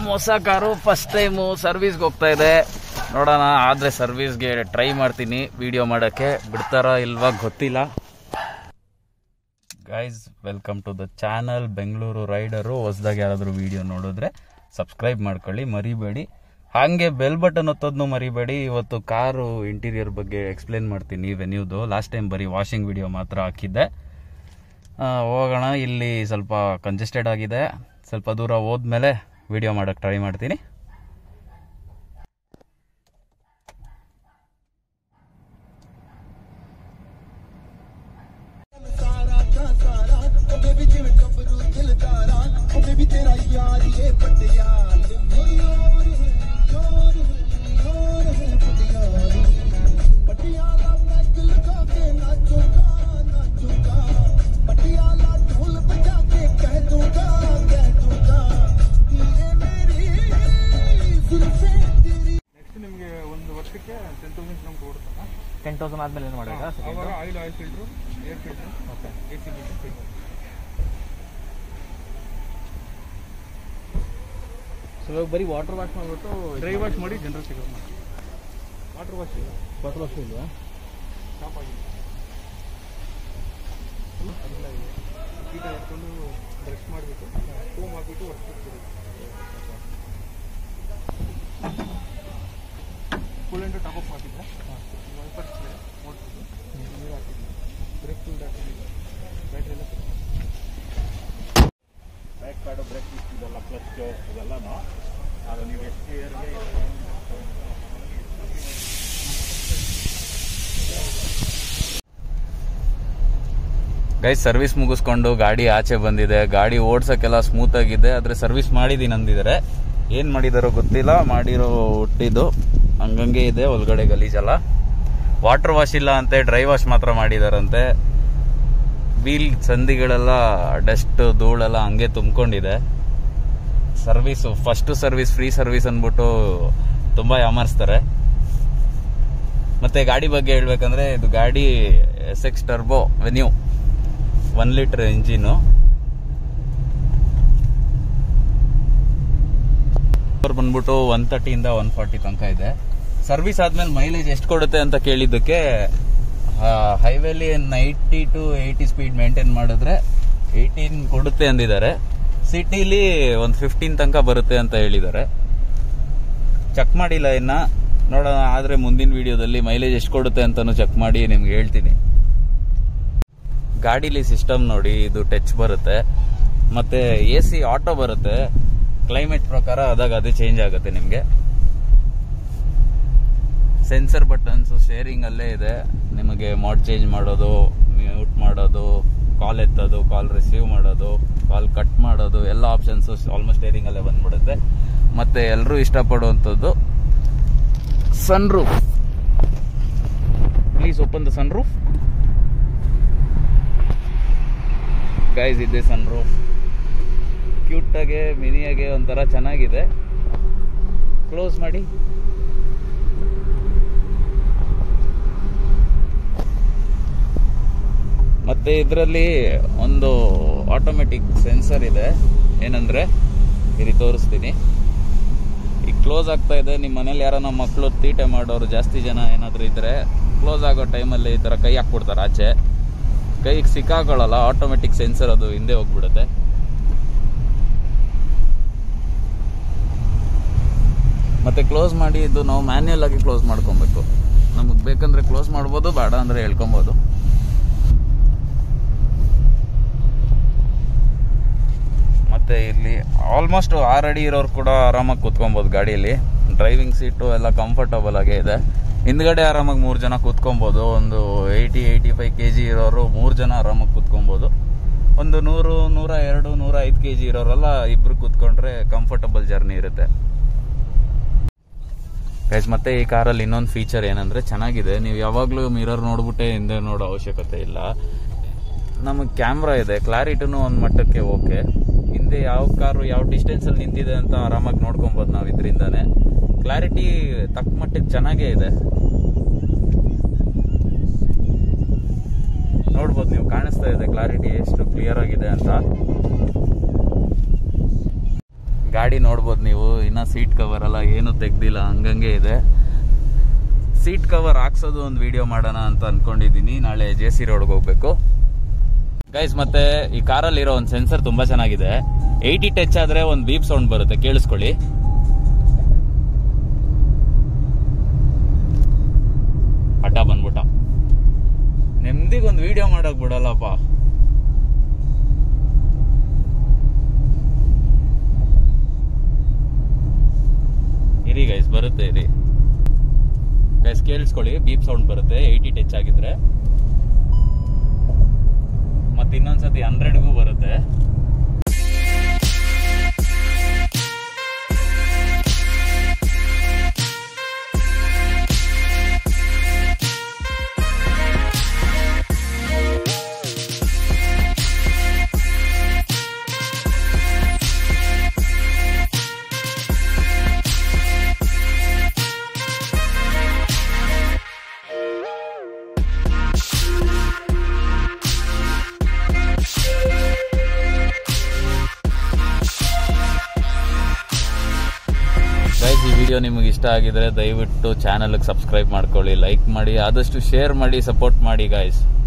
ನಮ್ಮ ಹೊಸ car first time ಸರ್ವಿಸ್ಗೆ ಹೋಗ್ತಾ ಇದೆ ನೋಡೋಣ ಆದರೆ ಸರ್ವಿಸ್ಗೆ ಟ್ರೈ ಮಾಡ್ತೀನಿ ವಿಡಿಯೋ ಮಾಡೋಕ್ಕೆ ಬಿಡ್ತಾರಾ ಇಲ್ವಾ ಗೊತ್ತಿಲ್ಲ guys welcome to the channel Bengaluru rider ಹೊಸ್ದಾಗಿ ಯಾರಾದರೂ ವಿಡಿಯೋ ನೋಡಿದ್ರೆ ಸಬ್ಸ್ಕ್ರೈಬ್ ಮಾಡ್ಕೊಳ್ಳಿ ಮರಿಬೇಡಿ ಹಾಗೆ ಬೆಲ್ ಬಟನ್ ಒತ್ತೋದ್ನು ಮರಿಬೇಡಿ ಇವತ್ತು ಕಾರು ಇಂಟೀರಿಯರ್ ಬಗ್ಗೆ ಎಕ್ಸ್ಪ್ಲೇನ್ ಮಾಡ್ತೀನಿ ವೆನ್ಯೂದು ಲಾಸ್ಟ್ ಟೈಮ್ ಬರೀ ವಾಷಿಂಗ್ ವಿಡಿಯೋ ಮಾತ್ರ ಹಾಕಿದ್ದೆ ಆ, ಹೋಗೋಣ ಇಲ್ಲಿ ಸ್ವಲ್ಪ ಕಂಜೆಸ್ಟೆಡ್ ಆಗಿದೆ ಸ್ವಲ್ಪ ದೂರ ಹೋದ್ಮೇಲೆ ವಿಡಿಯೋ ಮಾಡೋಕ್ಕೆ ಟ್ರೈ ಮಾಡ್ತೀನಿ ਸਾਰਾ ਤਾਂ ਸਾਰਾ ਉਹਦੇ ਵਿੱਚ ਜਿਵੇਂ ਗੱਭਰੂ ਦਿਲ ਤਾਰਾ ਉਹਦੇ ਵੀ ਤੇਰਾ ਯਾਰ ਇਹ ਪਟਿਆਲ ਮੋਰ ਯੋਰ ਯੋਰ ਹੈ ਪਟਿਆਲ ਪਟਿਆਲਾ ਪੈਗ ਲਗਾ ਕੇ ਨਾਚੂਗਾ ਨਾਚੂਗਾ ਪਟਿਆਲਾ ਢੋਲ ਬਜਾ ਕੇ ਕਹਿ ਦੂੰਗਾ ਕਹਿ ਦੂੰਗਾ ਇਹ ਮੇਰੀ ਜ਼ੁਲਫੇ ਤੇਰੀ ನೆಕ್ಸ್ಟ್ ನಿಮಗೆ ಒಂದು ವರ್ಷಕ್ಕೆ ಟೆನ್ ತೌಸಂಡ್ ನಮ್ಗೆ ಕೊಡ್ತಾರ ಟೆನ್ ತೌಸಂಡ್ ಆದ್ಮೇಲೆ ಏನು ಮಾಡೋದಾ ಅವಾಗ oil oil filter air filter okay A C filter filter so ಇವಾಗ ಬರೀ ವಾಟರ್ ವಾಶ್ ಮಾಡ್ಬಿಟ್ಟು ಡ್ರೈ ವಾಶ್ ಮಾಡಿ ಜನರಲ್ ಚೆಕಪ್ ಮಾಡಿ ವಾಟರ್ ವಾಶ್ ಇಲ್ಲ ವಾಟರ್ ವಾಶ್ ಇಲ್ವಾ ಸ್ಟಾಪ್ ಆಗಿದೆ ಅದೆಲ್ಲ ಇದೆ ಕೀಟ ಎತ್ಕೊಂಡು ಬ್ರಷ್ ಮಾಡಿಬಿಟ್ಟು ಫೋಮ್ ಹಾಕ್ಬಿಟ್ಟು ಒರೆಸ್ಬಿಡ್ತೀವಿ ಕೂಲೆಂಟು ಟಾಪ್ ಅಪ್ ಹಾಕಿದ್ರೆ ವೈಪರ್ಸ್ ಇದೆ ಓಡಿಸಿದ್ದು ನೀರು ಹಾಕಿದ್ವಿ ಬ್ರೇಕ್ ಫುಲ್ ಹಾಕಿದ್ವಿ ಬ್ಯಾಟ್ರಿ ಎಲ್ಲ fit ಮಾಡಿ. ಬ್ರೇಕ್ ಪ್ಯಾಡು ಬ್ರೇಕ್ ಇದೆಲ್ಲ ಕ್ಲಚ್ ಇದೆಲ್ಲನೂ ಅದು ನೀವು ಎಷ್ಟು ಇಯರ್ಗೆ ಗೈಸ್ ಸರ್ವಿಸ್ ಮುಗಿಸ್ಕೊಂಡು ಗಾಡಿ ಆಚೆ ಬಂದಿದೆ ಗಾಡಿ ಓಡ್ಸೋಕ್ಕೆಲ್ಲ ಸ್ಮೂತ್ ಆಗಿದೆ ಆದರೆ ಸರ್ವಿಸ್ ಮಾಡಿದೀನಿ ಅಂದಿದ್ದಾರೆ ಏನು ಮಾಡಿದಾರೋ ಗೊತ್ತಿಲ್ಲ ಮಾಡಿರೋ ಹುಟ್ಟಿದ್ದು ಹಂಗಂಗೆ ಇದೆ ಒಳಗಡೆ ಗಲೀಜಲ್ಲ ವಾಟರ್ ವಾಶ್ ಇಲ್ಲ ಅಂತೆ ಡ್ರೈ ವಾಶ್ ಮಾತ್ರ ಮಾಡಿದಾರಂತೆ ವೀಲ್ ಸಂದಿಗಳೆಲ್ಲ ಡಸ್ಟ್ ಧೂಳೆಲ್ಲ ಹಂಗೆ ತುಂಬಿಕೊಂಡಿದೆ service first service free service ಅಂದ್ಬಿಟ್ಟು ತುಂಬ ಯಾಮಾರಿಸ್ತಾರೆ ಮತ್ತೆ ಗಾಡಿ ಬಗ್ಗೆ ಹೇಳ್ಬೇಕಂದ್ರೆ ಇದು ಗಾಡಿ S X turbo Venue one litre engine ಬಂದ್ಬಿಟ್ಟು ಒನ್ ತರ್ಟಿಯಿಂದ ಒನ್ ಫಾರ್ಟಿ ತನಕ ಇದೆ ಸರ್ವಿಸ್ ಆದ್ಮೇಲೆ ಮೈಲೇಜ್ ಎಷ್ಟು ಕೊಡುತ್ತೆ ಅಂತ ಕೇಳಿದ್ದಕ್ಕೆ ಹೈವೇಲಿ ninety to eighty speed maintain ಮಾಡಿದ್ರೆ ಏಯ್ಟೀನ್ ಕೊಡುತ್ತೆ ಅಂದಿದ್ದಾರೆ ಸಿಟಿಲಿ ಒಂದು ಫಿಫ್ಟೀನ್ ತನಕ ಬರುತ್ತೆ ಅಂತ ಹೇಳಿದ್ದಾರೆ ಚೆಕ್ ಮಾಡಿಲ್ಲ ಇನ್ನ ನೋಡೋಣ ಆದ್ರೆ ಮುಂದಿನ ವಿಡಿಯೋದಲ್ಲಿ ಮೈಲೇಜ್ ಎಷ್ಟು ಕೊಡುತ್ತೆ ಅಂತಾನು ಚೆಕ್ ಮಾಡಿ ನಿಮ್ಗೆ ಹೇಳ್ತೀನಿ ಗಾಡಿಲಿ ಸಿಸ್ಟಮ್ ನೋಡಿ ಇದು ಟಚ್ ಬರುತ್ತೆ ಮತ್ತೆ ಎ ಸಿ ಆಟೋ ಬರುತ್ತೆ ಕ್ಲೈಮೇಟ್ ಪ್ರಕಾರ ಅದಾಗ ಅದೇ ಚೇಂಜ್ ಆಗುತ್ತೆ ನಿಮಗೆ ಸೆನ್ಸರ್ ಬಟನ್ಸ್ ಶೇರಿಂಗ್ ಅಲ್ಲೇ ಇದೆ ನಿಮಗೆ ಮೋಡ್ ಚೇಂಜ್ ಮಾಡೋದು ಮ್ಯೂಟ್ ಮಾಡೋದು ಕಾಲ್ ಎತ್ತೋದು ಕಾಲ್ ರಿಸೀವ್ ಮಾಡೋದು ಕಾಲ್ ಕಟ್ ಮಾಡೋದು ಎಲ್ಲ ಆಪ್ಷನ್ಸ್ ಆಲ್ಮೋಸ್ಟ್ ಶೇರಿಂಗ್ ಅಲ್ಲೇ ಬಂದ್ಬಿಡುತ್ತೆ ಮತ್ತೆ ಎಲ್ಲರೂ ಇಷ್ಟಪಡುವಂಥದ್ದು sunroof please open the sunroof guys ಇದೆ ಸನ್ ರೂಫ್ ಕ್ಯೂಟಾಗೆ ಮಿನಿಯಾಗೆ ಒಂಥರ ಚೆನ್ನಾಗಿದೆ ಕ್ಲೋಸ್ ಮಾಡಿ ಮತ್ತೆ ಇದರಲ್ಲಿ ಒಂದು ಆಟೋಮೆಟಿಕ್ ಸೆನ್ಸರ್ ಇದೆ ಏನಂದ್ರೆ ಇಲ್ಲಿ ತೋರಿಸ್ತೀನಿ ಈಗ ಕ್ಲೋಸ್ ಆಗ್ತಾ ಇದೆ ನಿಮ್ಮ ಮನೇಲಿ ಯಾರನ್ನ ಮಕ್ಕಳು ತೀಟೆ ಮಾಡೋರು ಜಾಸ್ತಿ ಜನ ಏನಾದರೂ ಇದ್ರೆ ಕ್ಲೋಸ್ ಆಗೋ ಟೈಮಲ್ಲಿ ಈ ಥರ ಕೈ ಹಾಕ್ಬಿಡ್ತಾರೆ ಆಚೆ ಕೈಗೆ ಸಿಕ್ಕಾಕೊಳ್ಳಲ್ಲ ಆಟೋಮೆಟಿಕ್ ಸೆನ್ಸರ್ ಅದು ಹಿಂದೆ ಹೋಗ್ಬಿಡುತ್ತೆ ಮತ್ತೆ ಕ್ಲೋಸ್ ಮಾಡಿ ಇದು ನಾವು ಮ್ಯಾನ್ಯಲ್ ಆಗಿ ಕ್ಲೋಸ್ ಮಾಡ್ಕೊಬೇಕು ನಮಗೆ ಬೇಕಂದ್ರೆ ಕ್ಲೋಸ್ ಮಾಡ್ಬೋದು ಬೇಡ ಅಂದ್ರೆ ಹೇಳ್ಕೊಬೋದು ಮತ್ತೆ ಇಲ್ಲಿ ಆಲ್ಮೋಸ್ಟ್ ಆರು ಅಡಿ ಇರೋರು ಕೂಡ ಆರಾಮಾಗಿ ಕೂತ್ಕೊಬೋದು ಗಾಡಿಯಲ್ಲಿ ಡ್ರೈವಿಂಗ್ ಸೀಟು ಎಲ್ಲ ಕಂಫರ್ಟಬಲ್ ಆಗೇ ಇದೆ ಹಿಂದ್ಗಡೆ ಆರಾಮಾಗಿ ಮೂರು ಜನ ಕೂತ್ಕೊಬೋದು ಒಂದು eighty eighty five K G ಇರೋರು ಮೂರು ಜನ ಆರಾಮಾಗಿ ಕೂತ್ಕೊಬೋದು ಒಂದು ನೂರು ನೂರ ಎರಡು ನೂರ ಐದು ಕೆ ಜಿ ಇರೋರೆಲ್ಲ ಇಬ್ರು ಕೂತ್ಕೊಂಡ್ರೆ ಕಂಫರ್ಟಬಲ್ ಜರ್ನಿ ಇರುತ್ತೆ ಗೈಸ್ ಮತ್ತೆ ಈ ಕಾರಲ್ಲಿ ಇನ್ನೊಂದು ಫೀಚರ್ ಏನಂದ್ರೆ ಚೆನ್ನಾಗಿದೆ ನೀವು ಯಾವಾಗಲೂ ಮಿರರ್ ನೋಡ್ಬಿಟ್ಟೆ ಹಿಂದೆ ನೋಡೋ ಅವಶ್ಯಕತೆ ಇಲ್ಲ ನಮಗೆ ಕ್ಯಾಮ್ರಾ ಇದೆ ಕ್ಲಾರಿಟಿನೂ ಒಂದು ಮಟ್ಟಕ್ಕೆ ಓಕೆ ಹಿಂದೆ ಯಾವ ಕಾರು ಯಾವ ಡಿಸ್ಟೆನ್ಸಲ್ಲಿ ನಿಂತಿದೆ ಅಂತ ಆರಾಮಾಗಿ ನೋಡ್ಕೊಬೋದು ನಾವು ಇದರಿಂದಾನೆ ಕ್ಲಾರಿಟಿ ತಕ್ಕ ಮಟ್ಟಿಗೆ ಚೆನ್ನಾಗೇ ಇದೆ ನೋಡ್ಬೋದು ನೀವು ಕಾಣಿಸ್ತಾ ಇದೆ ಕ್ಲಾರಿಟಿ ಎಷ್ಟು ಕ್ಲಿಯರ್ ಆಗಿದೆ ಅಂತ ಗಾಡಿ ನೋಡ್ಬೋದು ನೀವು ಇನ್ನ ಸೀಟ್ ಕವರ್ ಎಲ್ಲ ಏನು ತೆಗ್ದಿಲ್ಲ ಹಂಗಂಗೆ ಇದೆ ಸೀಟ್ ಕವರ್ ಹಾಕ್ಸೋದು ಒಂದು ವಿಡಿಯೋ ಮಾಡೋಣ ಅಂತ ಅನ್ಕೊಂಡಿದ್ದೀನಿ ನಾಳೆ ಜೆ ಸಿ ರೋಡ್ಗೆ ಹೋಗ್ಬೇಕು ಗೈಸ್ ಮತ್ತೆ ಈ ಕಾರಲ್ಲಿ ಇರೋ ಒಂದು ಸೆನ್ಸರ್ ತುಂಬಾ ಚೆನ್ನಾಗಿದೆ ಏಯ್ಟಿ ಟಚ್ ಆದ್ರೆ ಒಂದು ಬೀಪ್ ಸೌಂಡ್ ಬರುತ್ತೆ ಕೇಳಿಸ್ಕೊಳ್ಳಿ ಹಠ ಬಂದ್ಬಿಟ್ಟ ನೆಮ್ಮದಿಗೊಂದು ವಿಡಿಯೋ ಮಾಡಕ್ ಬಿಡಲ್ಲಪ್ಪ ಇರಿ ಗೈಸ್ ಬರುತ್ತೆ ಇರಿ ಗೈಸ್ ಕೇಳಿಸ್ಕೊಳ್ಳಿ ಬೀಪ್ ಸೌಂಡ್ ಬರುತ್ತೆ ಏಯ್ಟಿ ಟಚ್ ಆಗಿದ್ರೆ ಮತ್ತೆ ಇನ್ನೊಂದ್ಸತಿ ಹಂಡ್ರೆಡ್ಗೂ ಬರುತ್ತೆ ಗೈಸ್ ಈ ವಿಡಿಯೋ ನಿಮಗೆ ಇಷ್ಟ ಆಗಿದ್ರೆ ದಯವಿಟ್ಟು ಚಾನಲ್ಗೆ ಸಬ್ಸ್ಕ್ರೈಬ್ ಮಾಡ್ಕೊಳ್ಳಿ ಲೈಕ್ ಮಾಡಿ ಆದಷ್ಟು ಶೇರ್ ಮಾಡಿ ಸಪೋರ್ಟ್ ಮಾಡಿ ಗಾಯ್ಸ್